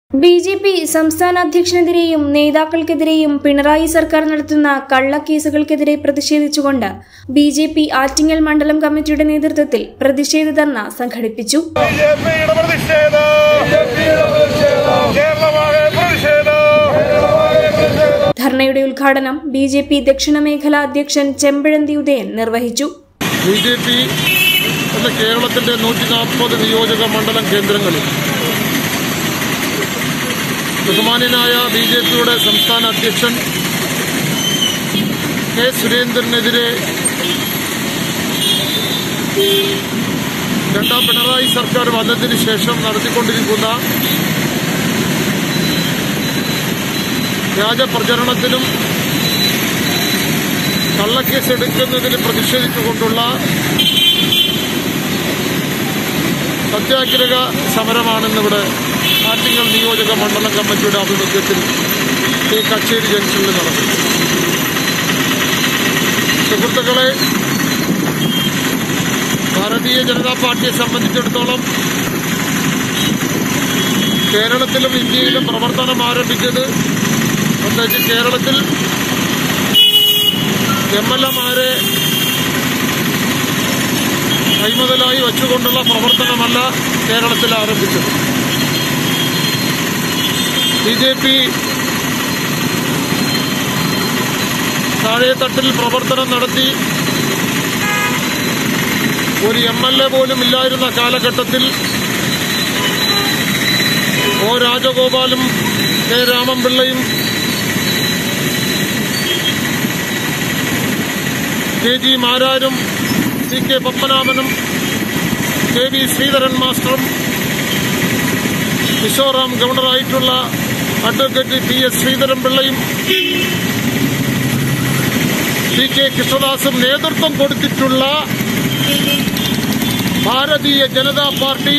B J P സംസ്ഥാന അധ്യക്ഷനെതിരെയും നേതാക്കൾക്കെതിരെയും പിണറായി സർക്കാർ നടത്തുന്ന കള്ളക്കേസുകൾക്കെതിരെ പ്രതിഷേധിച്ചുകൊണ്ട് ബി ജെ പി ആറ്റിങ്ങൽ മണ്ഡലം കമ്മിറ്റിയുടെ നേതൃത്വത്തിൽ പ്രതിഷേധ ധർണ സംഘടിപ്പിച്ചു ബിജെപിയുടെ പ്രതിഷേധം കേരളമാകെ പ്രതിഷേധം ധർണയുടെ ഉദ്ഘാടനം ബി ജെ പി ദക്ഷിണ മേഖലാ അധ്യക്ഷൻ ചെമ്പഴന്തി ഉദയൻ നിർവഹിച്ചു ബി ജെ പി എന്ന കേരളത്തിന്റെ നൂറ്റി നാൽപ്പത് നിയോജക മണ്ഡലം കേന്ദ്രങ്ങളിൽ ബഹുമാന്യനായ ബി ജെ പിയുടെ സംസ്ഥാന അധ്യക്ഷൻ കെ സുരേന്ദ്രനെതിരെ രണ്ടാം പിണറായി സർക്കാർ വന്നതിന് ശേഷം നടത്തിക്കൊണ്ടിരിക്കുന്ന വ്യാജപ്രചരണത്തിലും കള്ളക്കേസ് എടുക്കുന്നതിൽ പ്രതിഷേധിച്ചുകൊണ്ടുള്ള സത്യാഗ്രഹ സമരമാണിന്നിവിടെ ആറ്റിങ്ങൽ നിയോജക മണ്ഡലം കമ്മിറ്റിയുടെ ആഭിമുഖ്യത്തിൽ ഈ കച്ചേരി ജംഗ്ഷനിൽ നടന്നത് സുഹൃത്തുക്കളെ ഭാരതീയ ജനതാ പാർട്ടിയെ സംബന്ധിച്ചിടത്തോളം കേരളത്തിലും ഇന്ത്യയിലും പ്രവർത്തനം ആരംഭിച്ചത് പ്രത്യേകിച്ച് കേരളത്തിൽ എം എൽ എമാരെ കൈമുതലായി വച്ചുകൊണ്ടുള്ള പ്രവർത്തനമല്ല കേരളത്തിൽ ആരംഭിച്ചത് ബി ജെ പി താഴെത്തട്ടിൽ പ്രവർത്തനം നടത്തി ഒരു എം എൽ എ പോലും ഇല്ലായിരുന്ന കാലഘട്ടത്തിൽ ഒ രാജഗോപാലും കെ രാമൻപിള്ളയും കെ ജി മാരാരും സി കെ പത്മനാഭനും കെ വി ശ്രീധരൻ മാസ്റ്ററും മിസോറാം ഗവർണറായിട്ടുള്ള അഡ്വക്കേറ്റ് പി എസ് ശ്രീധരൻ പിള്ളയും സി കെ കൃഷ്ണദാസും നേതൃത്വം കൊടുത്തിട്ടുള്ള ഭാരതീയ ജനതാ പാർട്ടി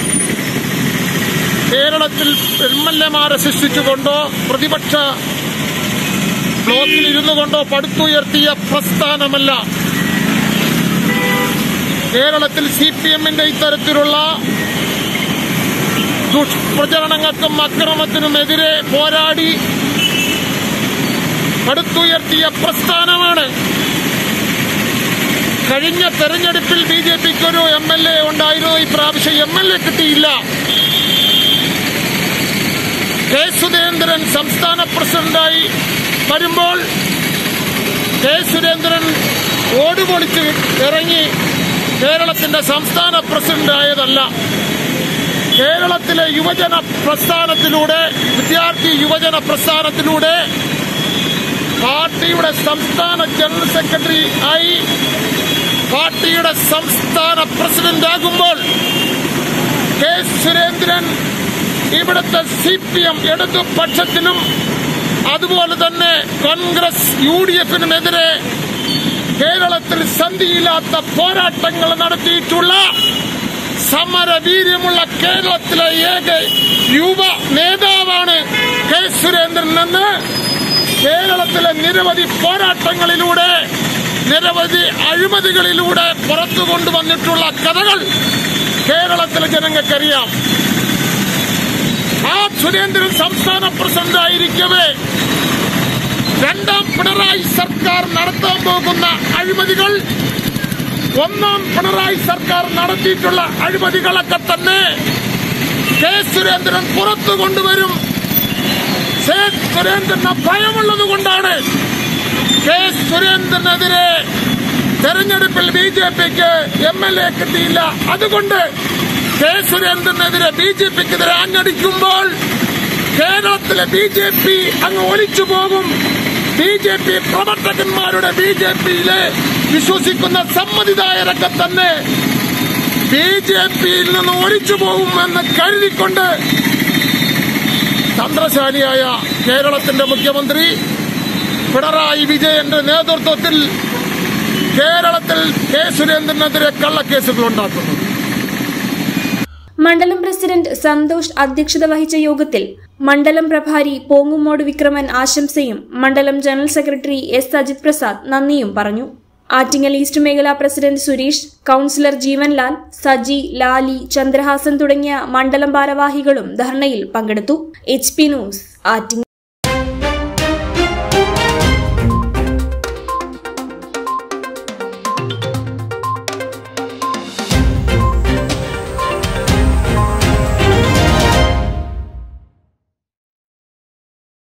കേരളത്തിൽ എം എൽ എമാരെ സൃഷ്ടിച്ചുകൊണ്ടോ പ്രതിപക്ഷ ബ്ലോക്കിൽ ഇരുന്നു കൊണ്ടോ പടുത്തുയർത്തിയ പ്രസ്ഥാനമല്ല കേരളത്തിൽ സി പി എമ്മിന്റെ ഇത്തരത്തിലുള്ള ദുഷ്പ്രചരണങ്ങൾക്കും അക്രമത്തിനുമെതിരെ പോരാടി പടുത്തുയർത്തിയ പ്രസ്ഥാനമാണ് കഴിഞ്ഞ തെരഞ്ഞെടുപ്പിൽ ബി ജെ പിക്ക് ഒരു എം എൽ എ ഉണ്ടായിരുന്നു ഇപ്രാവശ്യം എം എൽ എ കിട്ടിയില്ല കെ സുരേന്ദ്രൻ സംസ്ഥാന പ്രസിഡന്റായി വരുമ്പോൾ കെ സുരേന്ദ്രൻ ഓടുപൊളിച്ച് ഇറങ്ങി കേരളത്തിന്റെ സംസ്ഥാന പ്രസിഡന്റായതല്ല കേരളത്തിലെ യുവജന പ്രസ്ഥാനത്തിലൂടെ വിദ്യാർത്ഥി യുവജന പ്രസ്ഥാനത്തിലൂടെ പാർട്ടിയുടെ സംസ്ഥാന ജനറൽ സെക്രട്ടറി ആയി പാർട്ടിയുടെ സംസ്ഥാന പ്രസിഡന്റ് ആകുമ്പോൾ കെ സുരേന്ദ്രൻ ഇവിടുത്തെ സി പി എം ഇടതുപക്ഷത്തിനും അതുപോലെ തന്നെ കോൺഗ്രസ് യു ഡി എഫിനുമെതിരെ കേരളത്തിൽ സന്ധിയില്ലാത്ത പോരാട്ടങ്ങൾ നടത്തിയിട്ടുള്ള സമരവീര്യമുള്ള കേരളത്തിലെ ഏക യുവ നേതാവാണ് കെ സുരേന്ദ്രൻ എന്ന് കേരളത്തിലെ നിരവധി പോരാട്ടങ്ങളിലൂടെ നിരവധി അഴിമതികളിലൂടെ പുറത്തു കൊണ്ടുവന്നിട്ടുള്ള കഥകൾ കേരളത്തിലെ ജനങ്ങൾക്കറിയാം ആ സുരേന്ദ്രൻ സംസ്ഥാന പ്രസിഡന്റ് ആയിരിക്കവേ രണ്ടാം പിണറായി സർക്കാർ നടത്താൻ പോകുന്ന അഴിമതികൾ ഒന്നാം പിണറായി സർക്കാർ നടത്തിയിട്ടുള്ള അഴിമതികളൊക്കെ തന്നെ കെ സുരേന്ദ്രൻ പുറത്തു കൊണ്ടുവരും കെ സുരേന്ദ്രന് ഭയമുള്ളത് കൊണ്ടാണ് കെ സുരേന്ദ്രനെതിരെ തെരഞ്ഞെടുപ്പിൽ ബി ജെ പിക്ക് എം എൽ എ കിട്ടിയില്ല അതുകൊണ്ട് കെ സുരേന്ദ്രനെതിരെ ബി ജെ പിക്കെതിരെ ആഞ്ഞടിക്കുമ്പോൾ കേരളത്തിലെ ബി ജെ പി അങ്ങ് ഒലിച്ചു പോകും ബി ജെ പി പ്രവർത്തകന്മാരുടെ ബി ജെ പിയിലെ വിശ്വസിക്കുന്ന സമ്മതിദായരൊക്കെ തന്നെ ബി ജെ പിയിൽ നിന്ന് ഒലിച്ചു പോകുമെന്ന് കരുതിക്കൊണ്ട് തന്ത്രശാലിയായ കേരളത്തിന്റെ മുഖ്യമന്ത്രി പിണറായി വിജയന്റെ നേതൃത്വത്തിൽ കേരളത്തിൽ കെ സുരേന്ദ്രനെതിരെ കള്ളക്കേസുകൾ ഉണ്ടാക്കുന്നു മണ്ഡലം പ്രസിഡന്റ് സന്തോഷ് അധ്യക്ഷത വഹിച്ച യോഗത്തിൽ മണ്ഡലം പ്രഭാരി പോങ്ങുമോട് വിക്രമൻ ആശംസയും മണ്ഡലം general secretary S Ajith Prasad നന്ദിയും പറഞ്ഞു ആറ്റിങ്ങൽ ഈസ്റ്റ് മേഖലാ പ്രസിഡന്റ് സുരേഷ് കൌൺസിലർ ജീവൻലാൽ സജി ലാലി ചന്ദ്രഹാസൻ തുടങ്ങിയ മണ്ഡലം ഭാരവാഹികളും ധർണയിൽ പങ്കെടുത്തു എച്ച് പി ന്യൂസ് ആറ്റിങ്ങൽ